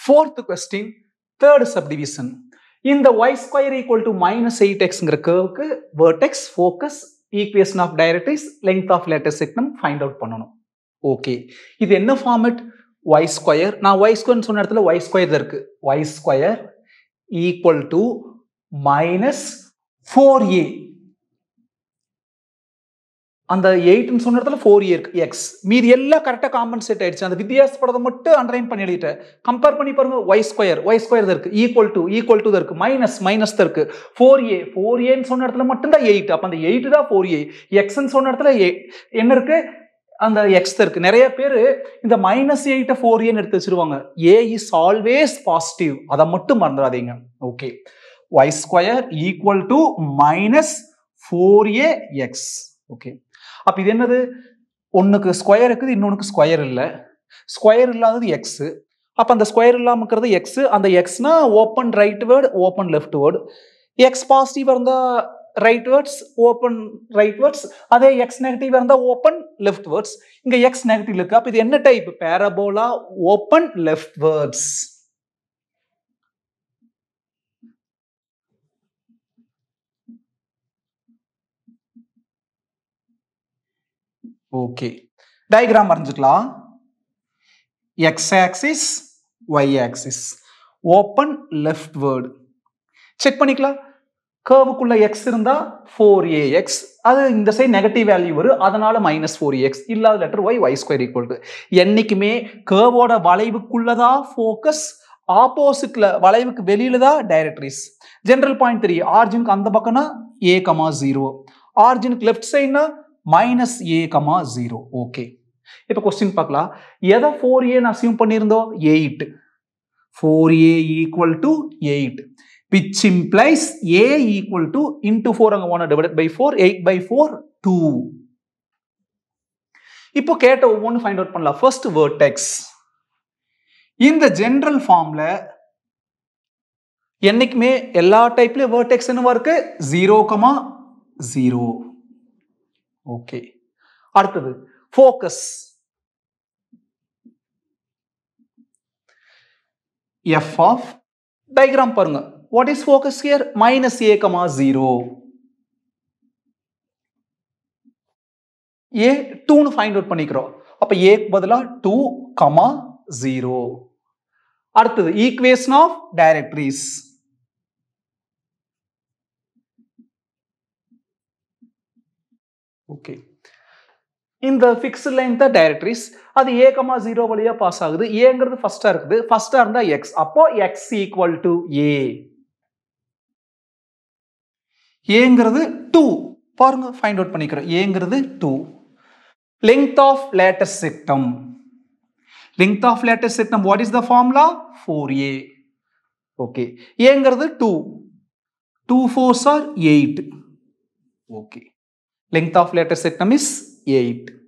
fourth question third subdivision இந்த y square equal to minus eight எக்ஸ்ங்கிற கேர்வுக்கு vertex focus equation of directrix length of latus rectum find out பண்ணணும் okay இது என்ன format y square நான் y ஸ்கொயர்னு சொன்ன இடத்துல y ஸ்கொயர் தான் இருக்கு y square equal to minus four A அந்த எயிட்னு சொன்ன இடத்துல ஃபோர் ஏ இருக்கு எக்ஸ் மீதி எல்லாம் கரெக்டாக காம்பன்சேட் ஆயிடுச்சு அந்த வித்தியாசப்படத்தை மட்டும் அண்டர்லைன் பண்ணி எழுதிட்டேன் கம்பேர் பண்ணி பாருங்க ஒய் ஸ்கொயர் ஒய் ஸ்கொயர் தான் இருக்கு ஈக்குவல் டு ஈக்குவல் டு தான் இருக்கு மைனஸ் மைனஸ் தான் இருக்கு ஃபோர் ஏ ஃபோர் ஏன்னு சொன்ன இடத்துல மட்டும்தான் எயிட் அப்போ அந்த எயிட் தான் ஃபோர் ஏ எக்ஸ்ன்னு சொன்ன இடத்துல என்ன இருக்கு அந்த எக்ஸ் இருக்கு நிறைய பேர் இந்த மைனஸ் எயிட்டை ஃபோர் ஏன்னு எடுத்து வச்சிருவாங்க ஏ இஸ் ஆல்வேஸ் பாசிட்டிவ் அதை மட்டும் மறந்துடாதீங்க okay Y square equal to minus four A X okay அப்போ இது என்னது ஒன்றுக்கு ஸ்கொயர் இருக்குது இன்னொன்றுக்கு ஸ்கொயர் இல்லை ஸ்கொயர் இல்லாதது எக்ஸ் அப்போ அந்த ஸ்கொயர் இல்லாமல் இருக்கிறது எக்ஸ் அந்த எக்ஸ்னா open rightward open leftward X positive இருந்தால் rightwards open rightwards அதே எக்ஸ் நெகட்டிவ் இருந்தால் ஓப்பன் லெஃப்ட் வேர்ட்ஸ் இங்கே எக்ஸ் நெகட்டிவ் இருக்கு அப்போ இது என்ன type parabola open leftwards okay diagram வரைஞ்சுக்கலாம் X axis Y axis open leftward check பண்ணிக்கலாம் கேர்வுக்குள்ள எக்ஸ் இருந்தா ஃபோர் ஏ எக்ஸ் அது இந்த சைடு நெகட்டிவ் வேல்யூ வரும் அதனால மைனஸ் ஃபோர் எக்ஸ் இல்லாத letter Y Y square equal to என்னைக்குமே கேர்வோட வளைவுக்குள்ளதா ஃபோக்கஸ் ஆப்போசிட்ல வளைவுக்கு வெளியில தான் டைரக்ட்ரிஸ் ஜென்ரல் பாயிண்ட் த்ரீ ஆர்ஜினுக்கு அந்த பக்கம்னா ஏ கமா ஜீரோ ஆர்ஜினுக்கு லெஃப்ட் சைட்னா minus A comma zero okay இப்போ கொஸ்டின் பார்க்கலாம் எதை ஃபோர் ஏன்னு அசியூம் பண்ணியிருந்தோம் eight four A equal to eight which implies A equal to into four அங்கே one divide by four eight by four two இப்போ கேட்ட ஒவ்வொன்று ஃபைண்ட் அவுட் பண்ணலாம் ஃபர்ஸ்ட் வேர்டெக்ஸ் இந்த ஜென்ரல் ஃபார்ம்ல என்னைக்குமே எல்லா டைப்லயும் வேர்டெக்ஸ் என்னவா இருக்கு ஜீரோ கமா ஜீரோ ஓகே அடுத்தது ஃபோக்கஸ் எஃப் ஆஃப் டயக்ராம் பாருங்க what is focus here minus A comma zero A டூன்னு ஃபைண்ட் அவுட் பண்ணிக்கிறோம் அப்ப ஏக்கு பதிலா டூ கமா ஜீரோ அடுத்தது ஈக்குவேஷன் ஆஃப் டைரக்டரிஸ் ஓகே இந்த ஃபிக்ஸ்ட் லைன் தான் டைரக்டரிஸ் அது ஏ கமா ஜீரோ வழியா பாஸ் ஆகுது ஏங்கிறது ஃபர்ஸ்டா இருக்குது ஃபர்ஸ்டா இருந்தா எக்ஸ் அப்போ எக்ஸ் ஈக்குவல் டு ஏ ஏங்கிறது டூ பாருங்க ஃபைண்ட் அவுட் பண்ணிக்கிறோம் ஏங்கிறது two length of latus rectum length of latus rectum what is the formula four A okay ஏங்கிறது two two fours are eight okay length of lateral septum is 8